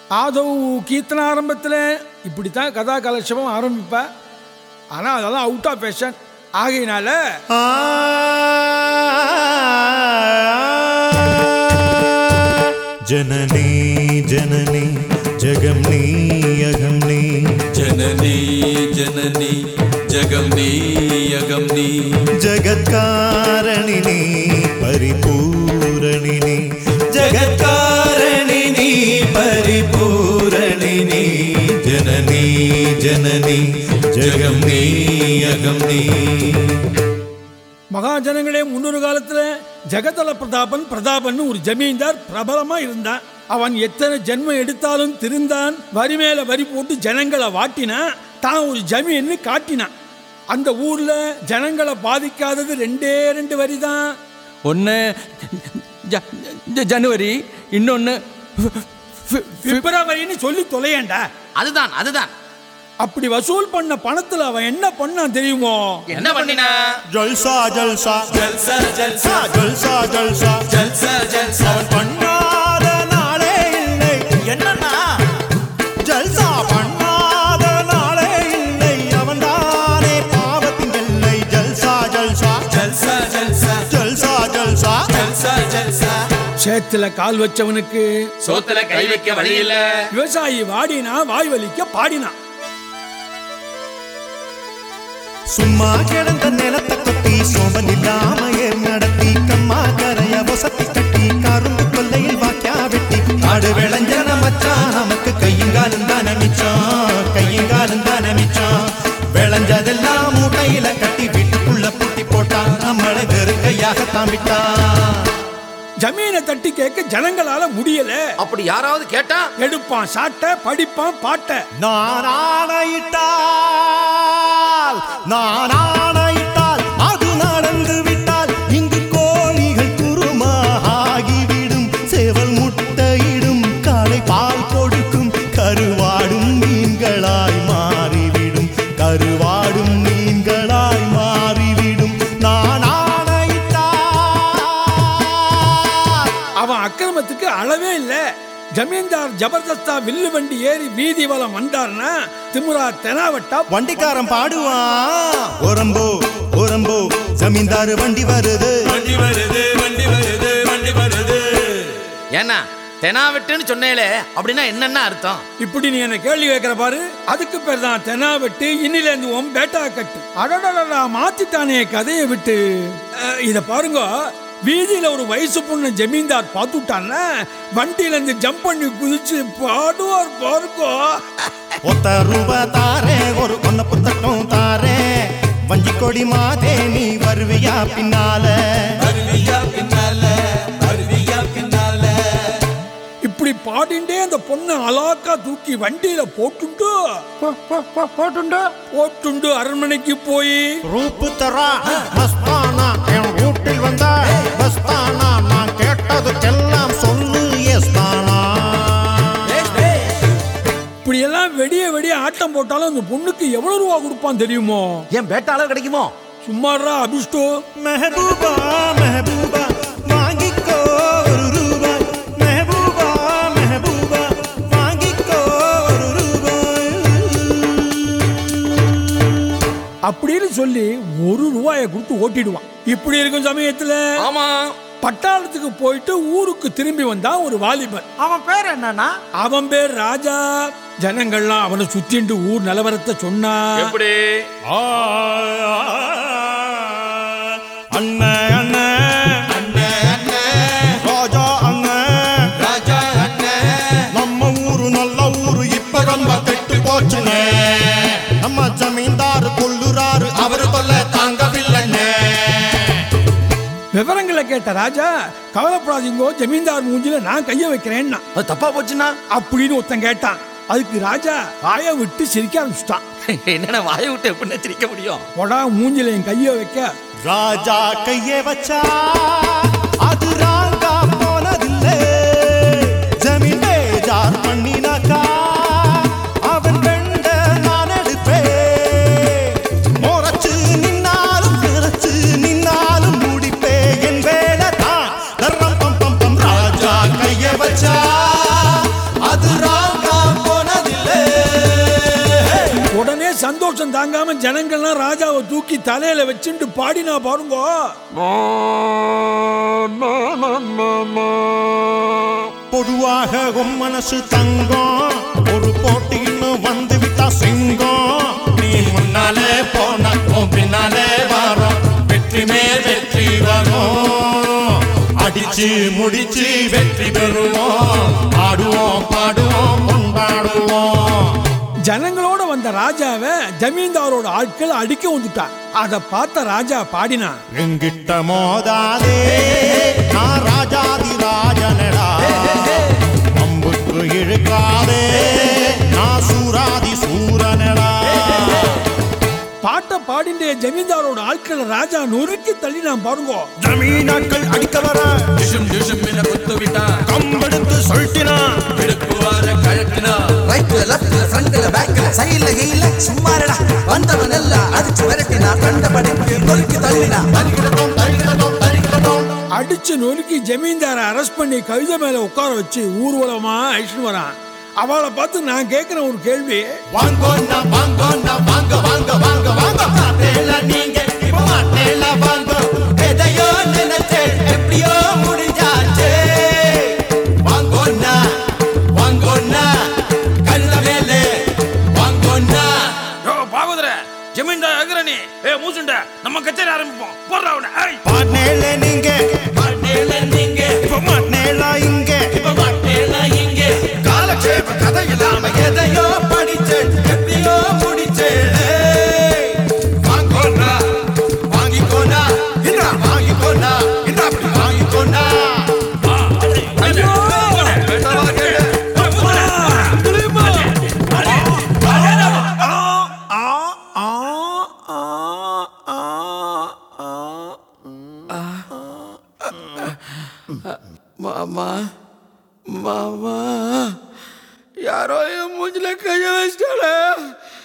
ஆதவ் கீர்த்தன ஆரம்பத்தில் இப்படித்தான் கதா கலட்சபம் ஆரம்பிப்பா ஆனால் அதெல்லாம் அவுட் ஆஃப் ஃபேஷன் ஆகையினால जननी जननी जगं नी अगं नी जननी जननी जगं नी अगं नी जगत्कारणिनी परिपूरणिनी जगत्कारणिनी परिपूरणिनी जननी जननी जगं नी अगं नी மகாஜனங்களே முன்னொரு காலத்தில் ஜெகதல பிரதாபன் பிரதாபன் ஒரு ஜமீன்தார் பிரபலமா இருந்தான் அவன் எத்தனை ஜென்மம் எடுத்தாலும் திருந்தான் வரி மேல வரி போட்டு ஜனங்களை வாட்டினான் தான் ஒரு ஜமீன்னு காட்டினான் அந்த ஊர்ல ஜனங்களை பாதிக்காதது ரெண்டே ரெண்டு வரி தான் ஒன்று ஜனவரி இன்னொன்று பிப்ரவரின்னு சொல்லி தொலையேண்டா அதுதான் அதுதான் அப்படி வசூல் பண்ண பணத்துல அவன் என்ன பண்ணான் தெரியுமோ என்ன பண்ணினா ஜல்சா ஜல்சா ஜல்சா ஜல்சா ஜல்சா ஜல்சா ஜல்சா ஜல்சா பண்ணாத நாளே இல்லை என்னன்னா ஜல்சா பண்ணாத நாளே இல்லை அவன்தானே பாவத்தின் எல்லை ஜல்சா ஜல்சா ஜல்சா ஜல்சா ஜல்சா ஜல்சா ஜல்சா ஜல்சா சேத்துல கால் வச்சவனுக்கு சோத்துல கை வைக்க வழி இல்ல விவசாயி வாடினா வாய் வலிக்க பாடினான் சும்மா கிடந்த நிலத்தை கொத்தி சோபன் இல்லாம ஏர் நடத்தி கம்மா கரைய வசத்தி கட்டி கரும்பு கொல்லையில் வாக்கியா வெட்டி காடு விளைஞ்சன மச்சான் நமக்கு கையுங்காலும் தானே மிச்சம் கையுங்காலும் தானே மிச்சம் விளைஞ்சதெல்லாம் மூட்டையில கட்டி வீட்டுக்குள்ள பூட்டி போட்டான் நம்மள வெறு கையாகத்தான் விட்டான் ஜமீனை தட்டி கேட்க ஜனங்களால முடியல அப்படி யாராவது கேட்டா எடுப்பான் சாட்டை படிப்பான் பாட்டை நான் ஆணையிட்டால் நான் ஆணையிட்டால் அது நடந்து விட்டால் இங்கு கோழிகள் குருமாகிவிடும் சேவல் முட்டையிடும் காலை பால் கொடுக்கும் கருவாடும் மீன்களாய் மாறிவிடும் கருவாடும் மீன்களாய் மாறிவிடும் நான் ஆணையிட்டால் அவன் அக்கிரமத்துக்கு அளவே இல்ல ஜமீன்தார் ஜபர்தஸ்தா வில்லு வண்டி ஏறி வீதி வலம் வந்தார்னா திமுரா தெனாவட்டா வண்டிக்காரன் பாடுவான் ஓரம்போ ஓரம்போ ஜமீன்தாரு வண்டி வருது வண்டி வருது வண்டி வருது வண்டி வருது ஏன்னா தெனாவெட்டுன்னு சொன்னேலே அப்படின்னா என்னென்ன அர்த்தம் இப்படி நீ என்ன கேள்வி கேட்கிற பாரு அதுக்கு பேர் தான் தெனாவெட்டு இன்னில இருந்து உன் பேட்டா கட்டு அடடடடா மாத்திட்டானே கதையை விட்டு அஹ், இத பாருங்க வீதியில ஒரு வயசு பொண்ணு ஜமீன்தார் பார்த்துட்டான்னா வண்டியில இருந்து ஜம்ப் பண்ணி குதிச்சு பாடுவார் பாருங்க ஒத்த ரூபா தாரே ஒரு கொன்ன புத்தட்டும் தாரே வஞ்சி கொடி மாதே நீ வருவியா பின்னால அருவியா பின்னால அருவியா பின்னால இப்படி பாடிண்டே அந்த பொண்ணு அலாக்கா தூக்கி வண்டியில போட்டுண்டு போட்டுண்டு போட்டுண்டு அரண்மனைக்கு போய் ரூப்பு தரா மஸ்தானா என் வீட்டில் வந்தா மஸ்தானா நான் கேட்டதுக்கெல்லாம் சொல்லு எஸ்தானா இப்படி எல்லாம் வெடிய வெடிய ஆட்டம் போட்டாலும் அந்த பொண்ணுக்கு எவ்வளவு ரூபா கொடுப்பான் தெரியுமோ ஏன் பேட்ட அளவு கிடைக்குமோ சும்மாடா அபிஷ்டு மெஹபூபா மெஹபூபா வாங்கிக்கோ ஒரு ரூபாய் மெஹபூபா மெஹபூபா வாங்கிக்கோ ஒரு ரூபாய் அப்படின்னு சொல்லி ஒரு ரூபாயை கொடுத்து ஓட்டிடுவான் இப்படி இருக்கும் சமயத்துல ஆமா பட்டாளத்துக்கு போயிட்டு ஊருக்கு திரும்பி வந்தான் ஒரு வாலிபன் அவன் பேர் என்னன்னா அவன் பேர் ராஜா ஜனங்கள்லாம் அவனை சுத்திண்டு ஊர் நிலவரத்தை சொன்னா எப்படி அண்ணன் அண்ணன் ராஜா அண்ணன் ராஜா அண்ணன் நம்ம ஊரு நல்ல ஊரு இப்ப ரொம்ப கெட்டு போச்சுனே நம்ம ஜமீன்தாரு கொள்ளுறாரு அவரு தொல்ல தாங்கவில்லைண்ணே விவரங்களை கேட்ட ராஜா கவலைப்படாதீங்கோ ஜமீன்தார் மூஞ்சில நான் கைய வைக்கிறேன்னா அது தப்பா போச்சுன்னா அப்படின்னு ஒருத்தன் கேட்டான் அதுக்கு ராஜா வாயை விட்டு சிரிக்க ஆரம்பிச்சிட்டான் என்னென்ன வாயை விட்டு எப்படி சிரிக்க முடியும் போடா மூஞ்சில என் கைய வைக்க ராஜா கைய வச்சா அது ராங்கா போனதில்லை ஜமீன் பேஜார் பண்ணினாக்கா அவன் வெண்ட நான் எடுப்பேன் முறைச்சு நின்னாலும் பிறச்சு நின்னாலும் முடிப்பே என் வேலை தான் தர்ரம் பம் பம் பம் ராஜா கைய வச்சா அது ராங்க சந்தோஷம் தாங்காம ஜனங்கள்லாம் ராஜாவை தூக்கி தலையில வச்சுட்டு பாடினா பாருங்க பொதுவாக உன் மனசு தங்கம் ஒரு போட்டின்னு வந்து விட்டா சிங்கம் நீ முன்னாலே போன உன் பின்னாலே வரும் வெற்றி மேல் வெற்றி வரும் அடிச்சு முடிச்சு வெற்றி பெறுவோம் ஆடுவோம் பாடுவோம் கொண்டாடுவோம் ஜனங்களோட வந்த ராஜாவை ஜமீன்தாரோட ஆட்கள் அடிக்க வந்துட்டா அதை பார்த்த ராஜா பாடினான் எங்கிட்ட மோதாதே நான் ராஜாதி ராஜனடா அம்புக்கு இழுக்காதே நான் சூராதி சூரனடா பாட்டை பாடின்ற ஜமீன்தாரோட ஆட்களை ராஜா நொறுக்கி தள்ளினான் பாருங்க ஜமீனாக்கள் அடிக்க வர டிஷும் டிஷும் என குத்து விட்டான் கம்பெடுத்து சொல்லினா இடுப்பு வார கழட்டினா ரைட்ல லெஃப்ட்ல ஃப்ரண்ட்ல பேக்ல சைடுல கீழ சும்மாரடா வந்தவன் எல்லாம் அடிச்சு விரட்டினா கண்டபடி நொறுக்கி தள்ளினா தரிகிடத்தோம் தரிகிடத்தோம் தரிகிடத்தோம் அடிச்சு நொறுக்கி ஜமீன்தாரை அரெஸ்ட் பண்ணி கவிதை மேல உட்கார வச்சு ஊர்வலமா அழிச்சுட்டு வரான் அவளை பார்த்து நான் கேட்கிற ஒரு கேள்வி வாங்கோன்னா வாங்கோன்னா வாங்க வாங்க வாங்க வாங்க மாட்டேல நீங்க இப்ப மாட்டேல வாங்க எதையோ நினைச்சே எப்படியோ முடிஞ்சாச்சே வாங்கோன்னா வாங்கோன்னா கழுத மேலே வாங்கோன்னா யோ பாகவதர ஜமீன்தார் அகரணி ஏ மூசுண்ட நம்ம கச்சேரி ஆரம்பிப்போம் போடுறா அவனை ஏய் பாட்னேல நீங்க மாட்டேல நீங்க இப்ப மாட்னேலா இங்க இப்ப மாட்டேல இங்க காலக்ஷேப கதை இல்லாம எதையோ படிச்சே எப்படியோ முடிச்சே வாங்கோன்னா வாங்கிக்கோனா என்ன வாங்கிக்கோனா என்ன அப்படி வாங்கிக்கோனா ஐயோ! வேண்டாம் கேளு மாமா மாமா யாரோ என் மூஞ்சில கைய வச்சிட்டால